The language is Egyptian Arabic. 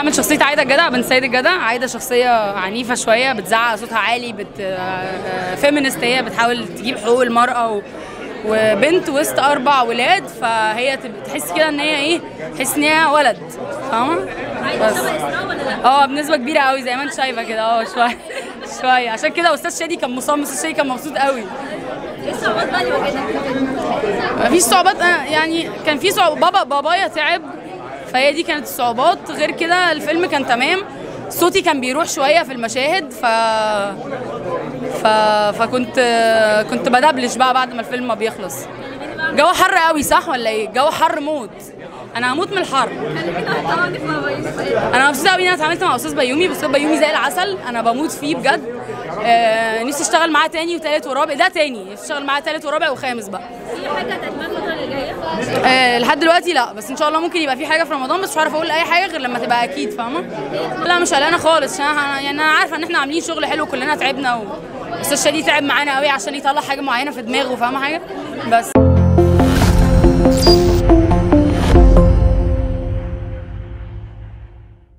بعمل شخصيه عايده الجدع بنت سيد الجدع عايده شخصيه عنيفه شويه بتزعق صوتها عالي بت فيمينست هي بتحاول تجيب حقوق المراه و... وبنت وسط اربع ولاد فهي تب- تحس كده ان هي ايه تحس ان هي ولد فاهمه بس اه بنسبه كبيره قوي زي ما انت شايفه كده اه شويه شويه عشان كده استاذ شادي كان مصمم استاذ شادي كان مبسوط قوي ايه الصعوبات بقى اللي واجهتك في الفيلم؟ مفيش صعوبات أنا يعني كان في صعوبات بابا بابايا تعب فهي دي كانت الصعوبات غير كده الفيلم كان تمام صوتي كان بيروح شويه في المشاهد ف ف فكنت كنت بدبلش بقى بعد ما الفيلم ما بيخلص جو حر قوي صح ولا ايه جو حر موت انا هموت من الحر كلمينا عن التعاطف مع بيومي انا مبسوطه قوي ان انا اتعاملت مع استاذ بيومي بس استاذ بيومي زي العسل انا بموت فيه بجد آه نفسي اشتغل معاه تاني وتالت ورابع ده تاني نفسي اشتغل معاه تالت ورابع وخامس بقى في حاجه هتقدمها الفتره اللي جايه؟ آه لحد دلوقتي لا بس ان شاء الله ممكن يبقى في حاجه في رمضان بس مش عارفه اقول اي حاجه غير لما تبقى اكيد فاهمه لا مش قلقانه خالص عشان أنا- يعني انا عارفه ان احنا عاملين شغل حلو كلنا تعبنا و استاذ شادي تعب معانا قوي عشان يطلع حاجه معينه في دماغه فاهمه حاجه بس